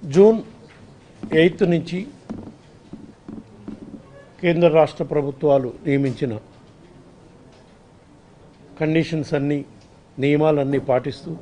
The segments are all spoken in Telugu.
జూన్ ఎయిత్ నుంచి కేంద్ర రాష్ట్ర ప్రభుత్వాలు నియమించిన కండిషన్స్ అన్నీ నియమాలన్నీ పాటిస్తూ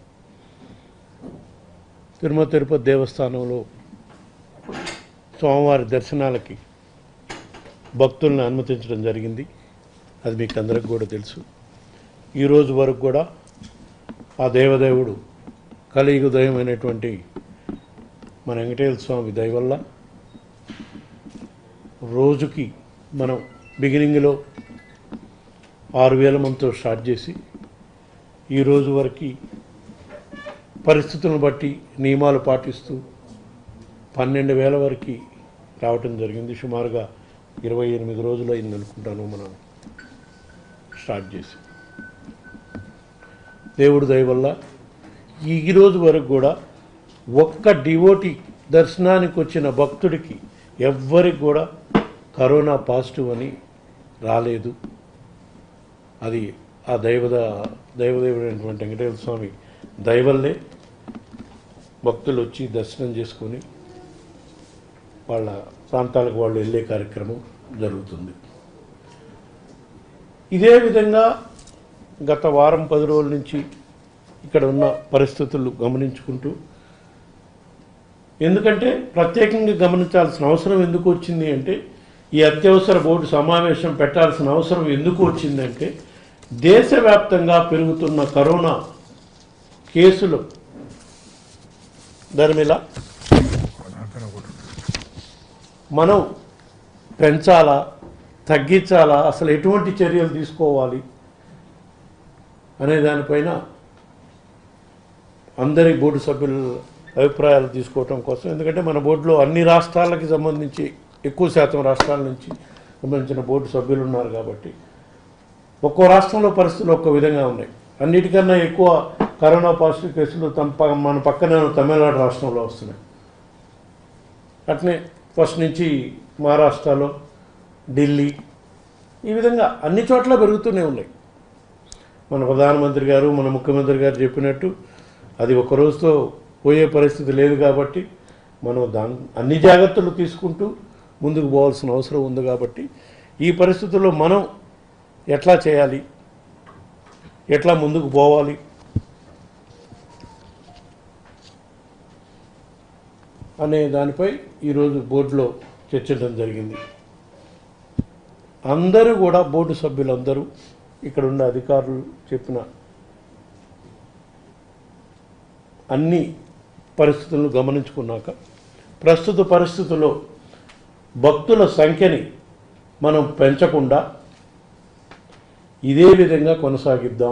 తిరుమల తిరుపతి దేవస్థానంలో స్వామివారి దర్శనాలకి భక్తులను అనుమతించడం జరిగింది అది మీకు అందరికి కూడా తెలుసు ఈరోజు వరకు కూడా ఆ దేవదేవుడు కలియుగ దయమైనటువంటి మన వెంకటేశ్వర స్వామి దయ వల్ల రోజుకి మనం బిగినింగ్లో ఆరు వేల మందితో స్టార్ట్ చేసి ఈ రోజు వరకు పరిస్థితులను బట్టి నియమాలు పాటిస్తూ పన్నెండు వేల వరకు రావటం జరిగింది సుమారుగా ఇరవై ఎనిమిది రోజులు అయింది అనుకుంటాను మనం స్టార్ట్ చేసి దేవుడి దయ వల్ల ఈ రోజు వరకు కూడా ఒక్క డివోటి దర్శనానికి వచ్చిన భక్తుడికి ఎవ్వరికి కూడా కరోనా పాజిటివ్ అని రాలేదు అది ఆ దైవద దైవదేవుడైనటువంటి వెంకటేశ్వర స్వామి దయవల్లే భక్తులు వచ్చి దర్శనం చేసుకొని వాళ్ళ ప్రాంతాలకు వాళ్ళు వెళ్ళే కార్యక్రమం జరుగుతుంది ఇదే విధంగా గత వారం పది రోజుల నుంచి ఇక్కడ ఉన్న పరిస్థితులు గమనించుకుంటూ ఎందుకంటే ప్రత్యేకంగా గమనించాల్సిన అవసరం ఎందుకు వచ్చింది అంటే ఈ అత్యవసర బోర్డు సమావేశం పెట్టాల్సిన అవసరం ఎందుకు వచ్చిందంటే దేశవ్యాప్తంగా పెరుగుతున్న కరోనా కేసులు ధర్మిల మనం పెంచాలా తగ్గించాలా అసలు ఎటువంటి చర్యలు తీసుకోవాలి అనే దానిపైన అందరి బోర్డు సభ్యుల అభిప్రాయాలు తీసుకోవటం కోసం ఎందుకంటే మన బోర్డులో అన్ని రాష్ట్రాలకి సంబంధించి ఎక్కువ శాతం రాష్ట్రాల నుంచి సంబంధించిన బోర్డు సభ్యులు ఉన్నారు కాబట్టి ఒక్కో రాష్ట్రంలో పరిస్థితులు ఒక్కో విధంగా ఉన్నాయి అన్నిటికన్నా ఎక్కువ కరోనా పాజిటివ్ కేసులు తమ ప- మన పక్కనే ఉన్న తమిళనాడు రాష్ట్రంలో వస్తున్నాయి అట్నే ఫస్ట్ నుంచి మహారాష్ట్రలో ఢిల్లీ ఈ విధంగా అన్ని చోట్ల పెరుగుతూనే ఉన్నాయి మన ప్రధానమంత్రి గారు మన ముఖ్యమంత్రి గారు చెప్పినట్టు అది ఒక రోజుతో పోయే పరిస్థితి లేదు కాబట్టి మనం దాని అన్ని జాగ్రత్తలు తీసుకుంటూ ముందుకు పోవాల్సిన అవసరం ఉంది కాబట్టి ఈ పరిస్థితుల్లో మనం ఎట్లా చేయాలి ఎట్లా ముందుకు పోవాలి అనే దానిపై ఈరోజు బోర్డులో చర్చించడం జరిగింది అందరూ కూడా బోర్డు సభ్యులందరూ ఇక్కడ ఉన్న అధికారులు చెప్పిన అన్ని పరిస్థితులను గమనించుకున్నాక ప్రస్తుత పరిస్థితుల్లో భక్తుల సంఖ్యని మనం పెంచకుండా ఇదే విధంగా కొనసాగిద్దాం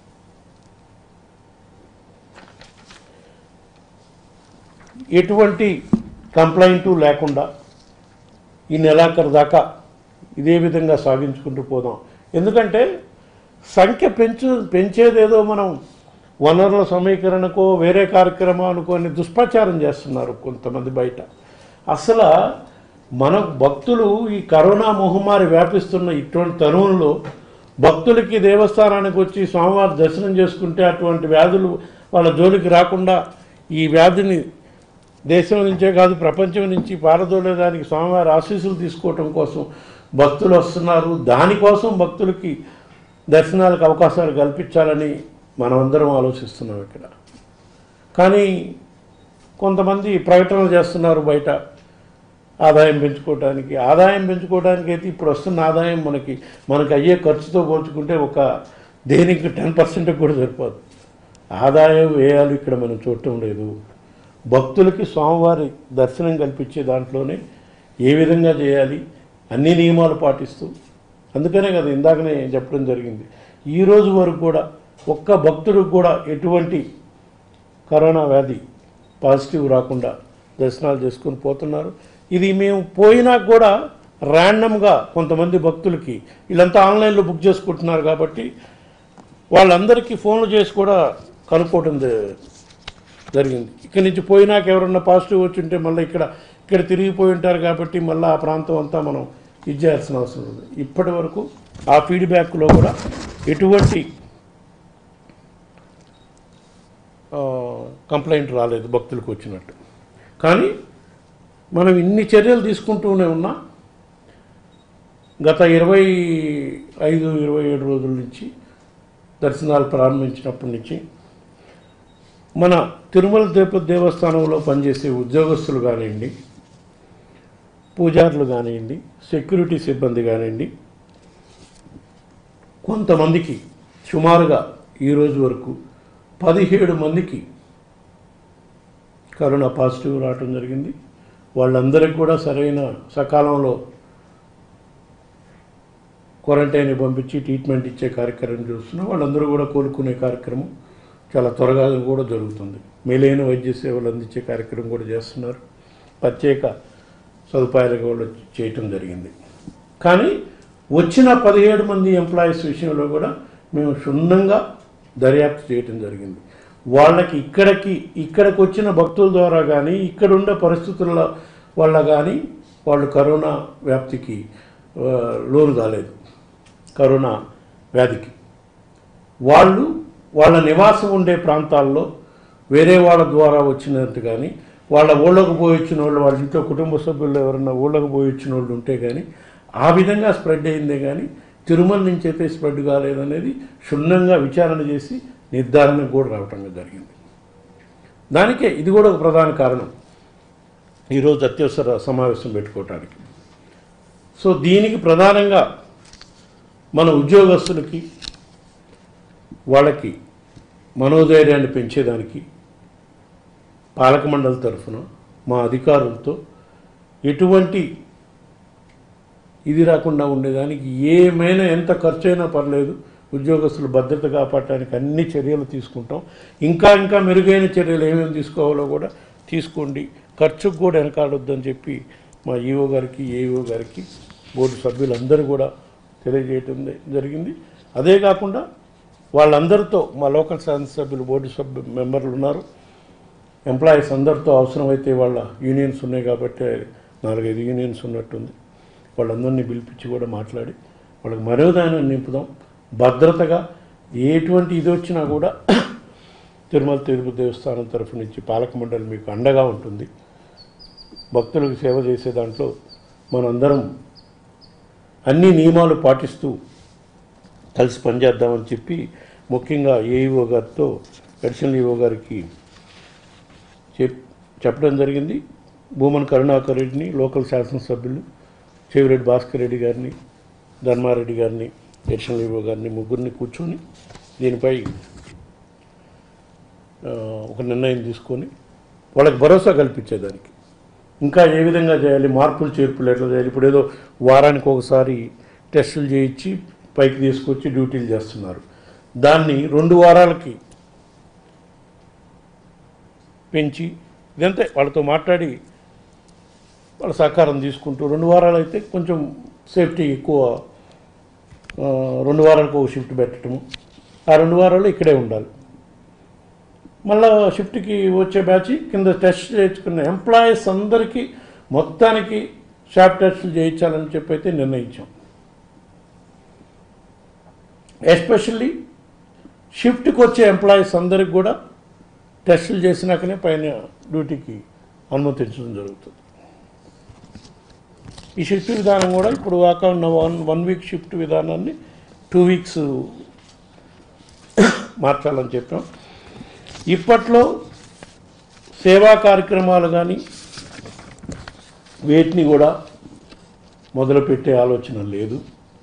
ఎటువంటి కంప్లైంటు లేకుండా ఈ నెలాఖరు దాకా ఇదే విధంగా సాగించుకుంటూ పోదాం ఎందుకంటే సంఖ్య పెంచు పెంచేదేదో మనం వనరుల సమీకరణకో వేరే కార్యక్రమాలకో అని దుష్ప్రచారం చేస్తున్నారు కొంతమంది బయట అసలు మన భక్తులు ఈ కరోనా మహమ్మారి వ్యాపిస్తున్న ఇటువంటి తరుణంలో భక్తులకి దేవస్థానానికి వచ్చి స్వామివారి దర్శనం చేసుకుంటే అటువంటి వ్యాధులు వాళ్ళ జోలికి రాకుండా ఈ వ్యాధిని దేశం నుంచే కాదు ప్రపంచం నుంచి పారదోలేదానికి స్వామివారి ఆశీస్సులు తీసుకోవటం కోసం భక్తులు వస్తున్నారు దానికోసం భక్తులకి దర్శనాలకు అవకాశాలు కల్పించాలని మనమందరం ఆలోచిస్తున్నాం ఇక్కడ కానీ కొంతమంది ప్రకటనలు చేస్తున్నారు బయట ఆదాయం పెంచుకోవడానికి ఆదాయం పెంచుకోవడానికి అయితే ఇప్పుడు వస్తున్న ఆదాయం మనకి మనకి అయ్యే ఖర్చుతో పోల్చుకుంటే ఒక దేనికి టెన్ పర్సెంట్ కూడా సరిపోదు ఆదాయం వ్యయాలు ఇక్కడ మనం చూడటం లేదు భక్తులకి స్వామివారి దర్శనం కల్పించే దాంట్లోనే ఏ విధంగా చేయాలి అన్ని నియమాలు పాటిస్తూ అందుకనే కదా ఇందాకనే చెప్పడం జరిగింది ఈ రోజు వరకు కూడా ఒక్క భక్తుడికి కూడా ఎటువంటి కరోనా వ్యాధి పాజిటివ్ రాకుండా దర్శనాలు చేసుకొని పోతున్నారు ఇది మేము పోయినా కూడా ర్యాండమ్గా కొంతమంది భక్తులకి వీళ్ళంతా ఆన్లైన్లో బుక్ చేసుకుంటున్నారు కాబట్టి వాళ్ళందరికీ ఫోన్లు చేసి కూడా కనుక్కోవటం జ- జరిగింది ఇక్కడి నుంచి పోయినాక ఎవరన్నా పాజిటివ్ వచ్చి ఉంటే మళ్ళీ ఇక్కడ ఇక్కడ తిరిగిపోయి ఉంటారు కాబట్టి మళ్ళీ ఆ ప్రాంతం అంతా మనం ఇది చేయాల్సిన అవసరం ఉంది ఇప్పటి వరకు ఆ ఫీడ్బ్యాక్లో కూడా ఎటువంటి ఆ, కంప్లైంట్ రాలేదు భక్తులకు వచ్చినట్టు కానీ మనం ఇన్ని చర్యలు తీసుకుంటూనే ఉన్నా గత ఇరవై ఐదు ఇరవై ఏడు రోజుల నుంచి దర్శనాలు ప్రారంభించినప్పటి నుంచి మన తిరుమల తిరుపతి దేవస్థానంలో పనిచేసే ఉద్యోగస్తులు కానివ్వండి పూజారులు కానివ్వండి సెక్యూరిటీ సిబ్బంది కానివ్వండి కొంతమందికి సుమారుగా ఈ రోజు వరకు పదిహేడు మందికి కరోనా పాజిటివ్ రావటం జరిగింది వాళ్ళందరికీ కూడా సరైన సకాలంలో క్వారంటైన్ పంపించి ట్రీట్మెంట్ ఇచ్చే కార్యక్రమం చూస్తున్నాం వాళ్ళందరూ కూడా కోలుకునే కార్యక్రమం చాలా త్వరగా కూడా జరుగుతుంది మేలైన వైద్య సేవలు అందించే కార్యక్రమం కూడా చేస్తున్నారు ప్రత్యేక సదుపాయాలు కూడా చేయటం జరిగింది కానీ వచ్చిన పదిహేడు మంది ఎంప్లాయీస్ విషయంలో కూడా మేము క్షుణ్ణంగా దర్యాప్తు చేయటం జరిగింది వాళ్ళకి ఇక్కడికి ఇక్కడికి వచ్చిన భక్తుల ద్వారా కానీ ఇక్కడ ఉండే పరిస్థితుల వల్ల కానీ వాళ్ళు కరోనా వ్యాప్తికి ఆ, లోను కాలేదు కరోనా వ్యాధికి వాళ్ళు వాళ్ళ నివాసం ఉండే ప్రాంతాల్లో వేరే వాళ్ళ ద్వారా వచ్చినట్టు కానీ వాళ్ళ ఊళ్ళకు పోయి వచ్చిన వాళ్ళు వాళ్ళ ఇంట్లో కుటుంబ సభ్యులు ఎవరన్నా ఊళ్ళకు పోయి వచ్చిన వాళ్ళు ఉంటే కానీ ఆ విధంగా స్ప్రెడ్ అయిందే కానీ తిరుమల నుంచి అయితే స్ప్రెడ్ కాలేదనేది క్షుణ్ణంగా విచారణ చేసి నిర్ధారణకు కూడా రావటం జరిగింది దానికే ఇది కూడా ఒక ప్రధాన కారణం ఈరోజు అత్యవసర సమావేశం పెట్టుకోవటానికి సో దీనికి ప్రధానంగా మన ఉద్యోగస్తులకి వాళ్ళకి మనోధైర్యాన్ని పెంచేదానికి పాలక మండలి తరఫున మా అధికారులతో ఎటువంటి ఇది రాకుండా ఉండేదానికి ఏమైనా ఎంత ఖర్చు అయినా పర్లేదు ఉద్యోగస్తులు భద్రత కాపాడటానికి అన్ని చర్యలు తీసుకుంటాం ఇంకా ఇంకా మెరుగైన చర్యలు ఏమేమి తీసుకోవాలో కూడా తీసుకోండి ఖర్చుకు కూడా వెనకాడొద్దని చెప్పి మా ఈఓ గారికి ఏఈఓ గారికి బోర్డు సభ్యులందరూ కూడా తెలియజేయటం జరిగింది అదే కాకుండా వాళ్ళందరితో మా లోకల్ శాసనసభ్యులు బోర్డు సభ్యు మెంబర్లు ఉన్నారు ఎంప్లాయీస్ అందరితో అవసరమైతే వాళ్ళ యూనియన్స్ ఉన్నాయి కాబట్టి నాలుగైదు యూనియన్స్ ఉన్నట్టుంది వాళ్ళందరినీ పిలిపించి కూడా మాట్లాడి వాళ్ళకి మనోదానం నింపుదాం భద్రతగా ఎటువంటి ఇది వచ్చినా కూడా తిరుమల తిరుపతి దేవస్థానం తరఫు నుంచి పాలక మండలి మీకు అండగా ఉంటుంది భక్తులకు సేవ చేసే దాంట్లో మనందరం అన్ని నియమాలు పాటిస్తూ కలిసి పనిచేద్దామని చెప్పి ముఖ్యంగా ఏఈఓ గారితో అడిషనల్ ఈఓ గారికి చెప్ చెప్పడం జరిగింది భూమన్ కరుణాకర్ రెడ్డిని లోకల్ శాసనసభ్యులు చెవిరెడ్డి భాస్కర్ రెడ్డి గారిని ధర్మారెడ్డి గారిని అడిషనల్ ఈఓ గారిని ముగ్గురిని కూర్చొని దీనిపై ఆ, ఒక నిర్ణయం తీసుకొని వాళ్ళకి భరోసా కల్పించేదానికి ఇంకా ఏ విధంగా చేయాలి మార్పులు చేర్పులు ఎట్లా చేయాలి ఇప్పుడు ఏదో వారానికి ఒకసారి టెస్టులు చేయించి పైకి తీసుకొచ్చి డ్యూటీలు చేస్తున్నారు దాన్ని రెండు వారాలకి పెంచి ఇదంతే వాళ్ళతో మాట్లాడి వాళ్ళ సహకారం తీసుకుంటూ రెండు వారాలు అయితే కొంచెం సేఫ్టీ ఎక్కువ ఆ, రెండు వారాలకు ఒక షిఫ్ట్ పెట్టడము ఆ రెండు వారాలు ఇక్కడే ఉండాలి మళ్ళా షిఫ్ట్కి వచ్చే బ్యాచ్ కింద టెస్ట్ చేయించుకున్న ఎంప్లాయీస్ అందరికీ మొత్తానికి షాప్ టెస్టులు చేయించాలని చెప్పి అయితే నిర్ణయించాం ఎస్పెషల్లీ షిఫ్ట్కి వచ్చే ఎంప్లాయీస్ అందరికి కూడా టెస్టులు చేసినాకనే పైన డ్యూటీకి అనుమతించడం జరుగుతుంది ఈ షిఫ్ట్ విధానం కూడా ఇప్పుడు కాక ఉన్న వన్ వన్ వీక్ షిఫ్ట్ విధానాన్ని టూ వీక్స్ మార్చాలని చెప్పాం ఇప్పట్లో సేవా కార్యక్రమాలు కానీ వేటిని కూడా మొదలుపెట్టే ఆలోచన లేదు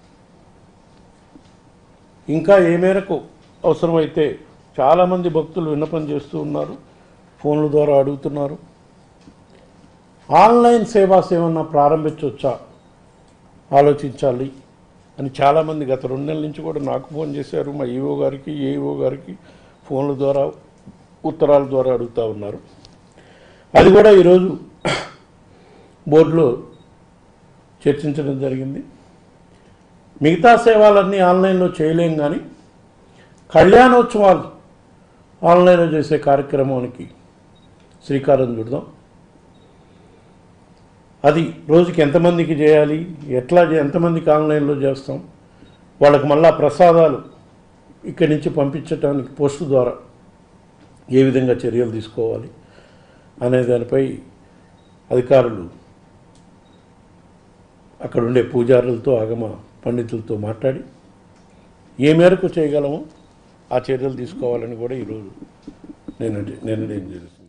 ఇంకా ఏ మేరకు అవసరమైతే చాలామంది భక్తులు విన్నపం చేస్తూ ఉన్నారు ఫోన్ల ద్వారా అడుగుతున్నారు ఆన్లైన్ సేవాస్ ఏమన్నా ప్రారంభించవచ్చా ఆలోచించాలి అని చాలామంది గత రెండు నెలల నుంచి కూడా నాకు ఫోన్ చేశారు మా ఈఓ గారికి ఏఈఓ గారికి ఫోన్ల ద్వారా ఉత్తరాల ద్వారా అడుగుతూ ఉన్నారు అది కూడా ఈరోజు బోర్డులో చర్చించడం జరిగింది మిగతా సేవలన్నీ ఆన్లైన్లో చేయలేం కానీ కళ్యాణోత్సవాలు ఆన్లైన్లో చేసే కార్యక్రమానికి శ్రీకారం చుడదాం అది రోజుకి ఎంతమందికి చేయాలి ఎట్లా చే- ఎంతమందికి ఆన్లైన్లో చేస్తాం వాళ్ళకి మళ్ళా ప్రసాదాలు ఇక్కడి నుంచి పంపించడానికి పోస్టు ద్వారా ఏ విధంగా చర్యలు తీసుకోవాలి అనే దానిపై అధికారులు అక్కడ ఉండే పూజారులతో ఆగమ పండితులతో మాట్లాడి ఏ మేరకు చేయగలమో ఆ చర్యలు తీసుకోవాలని కూడా ఈరోజు నేను నిర్ణయం చేస్తున్నాను